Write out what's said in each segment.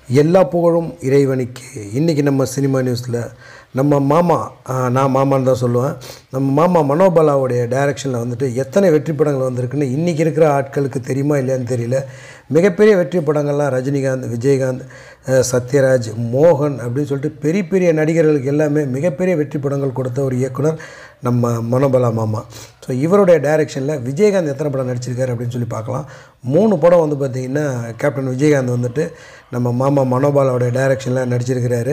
எல்லா புகழும் இறைவனுக்கு இன்றைக்கி நம்ம சினிமா நியூஸில் நம்ம மாமா ஆ, நான் மாமான்னு தான் சொல்லுவேன் நம்ம மாமா மனோபாலாவுடைய டைரக்ஷனில் வந்துட்டு எத்தனை வெற்றி படங்கள் வந்திருக்குன்னு இன்றைக்கி இருக்கிற ஆட்களுக்கு தெரியுமா இல்லையான்னு தெரியல மிகப்பெரிய வெற்றி படங்கள்லாம் ரஜினிகாந்த் விஜயகாந்த் அஹ், சத்யராஜ் மோகன் அப்படின்னு சொல்லிட்டு பெரிய பெரிய நடிகர்களுக்கு எல்லாமே மிகப்பெரிய வெற்றி படங்கள் கொடுத்த ஒரு இயக்குனர் நம்ம மனோபாலா மாமா ஸோ இவருடைய டைரக்ஷனில் விஜயகாந்த் எத்தனை படம் நடிச்சிருக்காரு அப்படின்னு சொல்லி பார்க்கலாம் மூணு படம் வந்து பார்த்திங்கன்னா கேப்டன் விஜயகாந்த் வந்துட்டு நம்ம மாமா மனோபாலாவுடைய டைரக்ஷனில் நடிச்சிருக்கிறாரு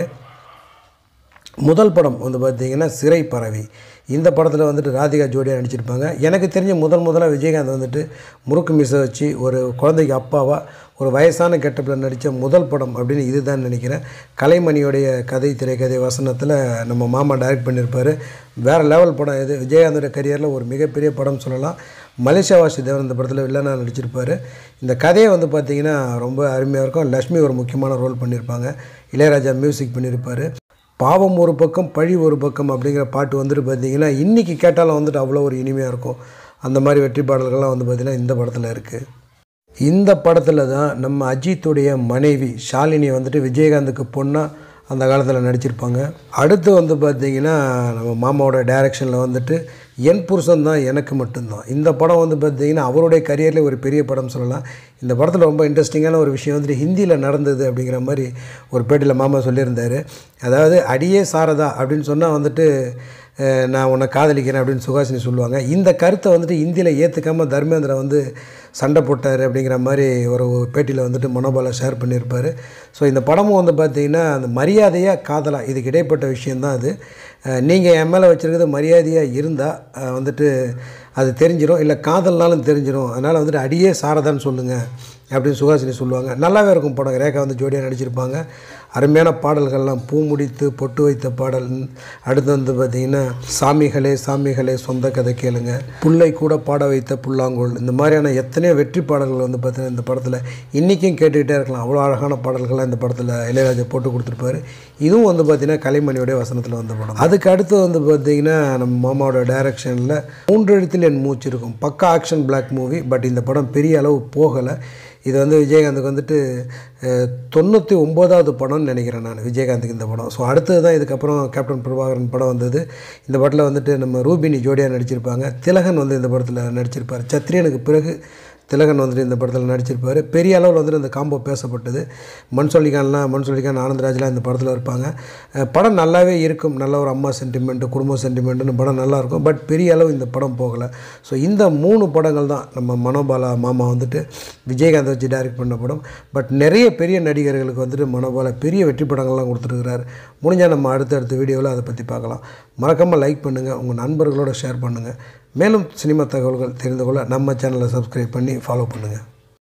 முதல் படம் வந்து பார்த்திங்கன்னா சிறை பறவை இந்த படத்தில் வந்துட்டு ராதிகா ஜோடியாக நடிச்சிருப்பாங்க எனக்கு தெரிஞ்ச முதல் முதலாக விஜயகாந்த் வந்துட்டு முறுக்கு மீசை வச்சு ஒரு குழந்தைக்கு அப்பாவா ஒரு வயசான கெட்டப்பில் நடித்த முதல் படம் அப்படின்னு இதுதான் நினைக்கிறேன் கலைமணியோடைய கதை திரைக்கதை வசனத்தில் நம்ம மாமா டைரக்ட் பண்ணியிருப்பார் வேறு லெவல் படம் இது விஜயகாந்தோட கரியரில் ஒரு மிகப்பெரிய படம் சொல்லலாம் மலேசியா வாசி தேவன் இந்த படத்தில் வில்லனாக நடிச்சிருப்பார் இந்த கதையை வந்து பார்த்திங்கன்னா ரொம்ப அருமையாக இருக்கும் லக்ஷ்மி ஒரு முக்கியமான ரோல் பண்ணியிருப்பாங்க இளையராஜா மியூசிக் பண்ணியிருப்பார் பாவம் ஒரு பக்கம் பழி ஒரு பக்கம் அப்படிங்கிற பாட்டு வந்துட்டு பார்த்தீங்கன்னா இன்றைக்கி கேட்டாலும் வந்துட்டு அவ்வளோ ஒரு இனிமையாக இருக்கும் அந்த மாதிரி வெற்றி பாடல்கள்லாம் வந்து பார்த்திங்கன்னா இந்த படத்தில் இருக்குது இந்த படத்தில் தான் நம்ம அஜித்துடைய மனைவி ஷாலினி வந்துட்டு விஜயகாந்துக்கு பொண்ணாக அந்த காலத்தில் நடிச்சிருப்பாங்க அடுத்து வந்து பார்த்திங்கன்னா நம்ம மாமாவோட டைரக்ஷனில் வந்துட்டு என் புருஷன் தான் எனக்கு மட்டும்தான் இந்த படம் வந்து பார்த்திங்கன்னா அவருடைய கரியர்லேயே ஒரு பெரிய படம் சொல்லலாம் இந்த படத்தில் ரொம்ப இன்ட்ரெஸ்டிங்கான ஒரு விஷயம் வந்துட்டு ஹிந்தியில் நடந்தது அப்படிங்கிற மாதிரி ஒரு பேட்டியில் மாமா சொல்லியிருந்தார் அதாவது அடியே சாரதா அப்படின்னு சொன்னால் வந்துட்டு அஹ், நான் உன்னை காதலிக்கிறேன் அப்படின்னு சுகாசினி சொல்லுவாங்க இந்த கருத்தை வந்துட்டு இந்தியில் ஏற்றுக்காமல் தர்மேந்திரா வந்து சண்டை போட்டார் அப்படிங்கிற மாதிரி ஒரு பேட்டியில் வந்துட்டு மனோபாலா ஷேர் பண்ணியிருப்பார் ஸோ இந்த படமும் வந்து பார்த்திங்கன்னா அந்த மரியாதையாக காதலா இதுக்கு இடைப்பட்ட விஷயந்தான் அது நீங்கள் என் மேலே வச்சுருக்கிறது மரியாதையாக இருந்தால் வந்துட்டு அது தெரிஞ்சிடும் இல்லை காதல்னாலும் தெரிஞ்சிடும் அதனால் வந்துட்டு அடியே சாரதான்னு சொல்லுங்கள் அப்படின்னு சுகாசினி சொல்லுவாங்க நல்லாவே இருக்கும் படம் ரேகா வந்து ஜோடியாக நடிச்சிருப்பாங்க அருமையான பாடல்கள்லாம் பூ முடித்து பொட்டு வைத்த பாடல் அடுத்து வந்து பார்த்திங்கன்னா சாமிகளே சாமிகளே சொந்த கதை கேளுங்க புல்லை கூட பாட வைத்த புல்லாங்குழல் இந்த மாதிரியான எத்தனையோ வெற்றி பாடல்கள் வந்து பார்த்தீங்கன்னா இந்த படத்தில் இன்றைக்கும் கேட்டுக்கிட்டே இருக்கலாம் அவ்வளோ அழகான பாடல்கள்லாம் இந்த படத்தில் இளையராஜா போட்டு கொடுத்துருப்பாரு இதுவும் வந்து பார்த்திங்கன்னா கலைமணியோடைய வசனத்தில் வந்த படம் அதுக்கு அடுத்து வந்து பார்த்திங்கன்னா நம்ம மாமாவோட டைரக்ஷனில் மூன்று எழுத்தில் என் மூச்சு இருக்கும் பக்கா ஆக்ஷன் பிளாக் மூவி பட் இந்த படம் பெரிய அளவு போகலை இது வந்து விஜயகாந்துக்கு வந்துட்டு அஹ், தொண்ணூற்றி ஒம்போதாவது படம்னு நினைக்கிறேன் நான் விஜயகாந்துக்கு இந்த படம் ஸோ அடுத்தது தான் இதுக்கப்புறம் கேப்டன் பிரபாகரன் படம் வந்தது இந்த படத்தில் வந்துட்டு நம்ம ரூபினி ஜோடியாக நடிச்சிருப்பாங்க திலகன் வந்து இந்த படத்தில் நடிச்சிருப்பார் சத்ரியனுக்கு பிறகு திலகன் வந்துட்டு இந்த படத்தில் நடிச்சிருப்பார் பெரிய அளவில் வந்துட்டு இந்த காம்போ பேசப்பட்டது மண் சொல்லிக்கான்லாம் மண் சொல்லிக்கான் ஆனந்தராஜ்லாம் இந்த படத்தில் இருப்பாங்க அஹ் படம் நல்லாவே இருக்கும் நல்ல ஒரு அம்மா சென்டிமெண்ட்டு குடும்ப சென்டிமெண்ட்டுன்னு படம் நல்லா இருக்கும் பட் பெரிய அளவு இந்த படம் போகலை ஸோ இந்த மூணு படங்கள் தான் நம்ம மனோபாலா மாமா வந்துட்டு விஜயகாந்த் வச்சு டைரக்ட் பண்ண படம் பட் நிறைய பெரிய நடிகர்களுக்கு வந்துட்டு மனோபாலா பெரிய வெற்றி படங்கள்லாம் கொடுத்துருக்கிறாரு முடிஞ்சால் நம்ம அடுத்தடுத்த வீடியோவில் அதை பற்றி பார்க்கலாம் மறக்காமல் லைக் பண்ணுங்கள் உங்கள் நண்பர்களோட ஷேர் பண்ணுங்கள் மேலும் சினிமா தகவல்கள் தெரிந்து கொள்ள நம்ம சேனலை சப்ஸ்கிரைப் பண்ணி ஃபாலோ பண்ணுங்கள்